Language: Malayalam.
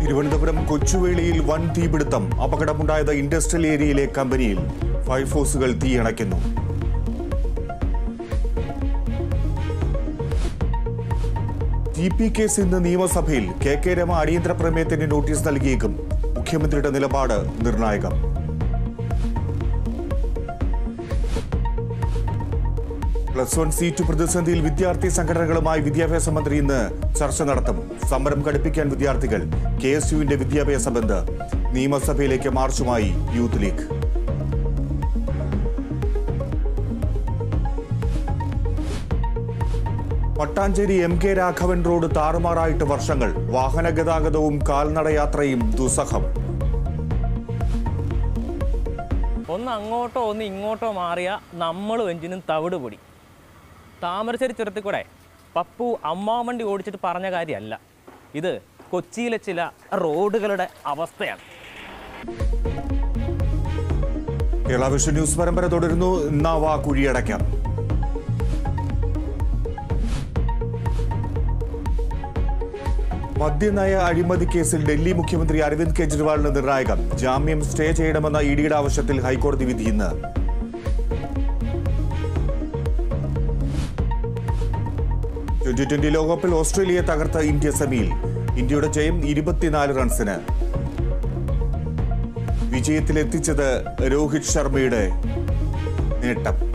തിരുവനന്തപുരം കൊച്ചുവേളിയിൽ വൻ തീപിടുത്തം അപകടമുണ്ടായത് ഇൻഡസ്ട്രിയൽ ഏരിയയിലെ കമ്പനിയിൽ ഫയർഫോഴ്സുകൾ തീയണയ്ക്കുന്നു ടി പി കേസ് ഇന്ന് നിയമസഭയിൽ കെ കെ രമ അടിയന്തര പ്രമേയത്തിന് നോട്ടീസ് നൽകിയേക്കും മുഖ്യമന്ത്രിയുടെ നിലപാട് നിർണായകം പ്ലസ് വൺ സീറ്റ് പ്രതിസന്ധിയിൽ വിദ്യാർത്ഥി സംഘടനകളുമായി വിദ്യാഭ്യാസ മന്ത്രി ഇന്ന് ചർച്ച നടത്തും സമരം ഘടിപ്പിക്കാൻ വിദ്യാർത്ഥികൾ കെ എസ് യുവിന്റെ വിദ്യാഭ്യാസ ബന്ദ് നിയമസഭയിലേക്ക് മാർച്ചുമായി youth league Pattancheri M K Raghavan road താറുമാറായിട്ട് വർഷങ്ങൾ വാഹന ഗതാഗതവും കാൽനടയാത്രയും ദുസ്സഹം ഒന്ന് അങ്ങോട്ടോ ഒന്ന് ഇങ്ങോട്ടോ മാറിയ നമ്മളും എഞ്ചിനും തവിട് പൊടി താമരശ്ശേരി ചുരത്തിൽ കൂടെ പപ്പു അമ്മാവണ്ടി ഓടിച്ചിട്ട് പറഞ്ഞ കാര്യമല്ല ഇത് കൊച്ചിയിലെ ചില റോഡുകളുടെ അവസ്ഥയാണ് കേരള വിഷൻ ന്യൂസ് പരമ്പര തുടരുന്നു ഇന്നാവാ കുഴിയടയ്ക്കാം മദ്യനയ അഴിമതി കേസിൽ ഡൽഹി മുഖ്യമന്ത്രി അരവിന്ദ് കെജ്രിവാളിന് നിർണായകം ജാമ്യം സ്റ്റേ ചെയ്യണമെന്ന ഇഡിയുടെ ആവശ്യത്തിൽ ഹൈക്കോടതി വിധി ഇന്ന് ട്വന്റി ട്വന്റി ലോകകപ്പിൽ ഓസ്ട്രേലിയയെ തകർത്ത ഇന്ത്യ സെമിയിൽ ഇന്ത്യയുടെ ജയം ഇരുപത്തിനാല് റൺസിന് വിജയത്തിലെത്തിച്ചത് രോഹിത് ശർമ്മയുടെ നേട്ടം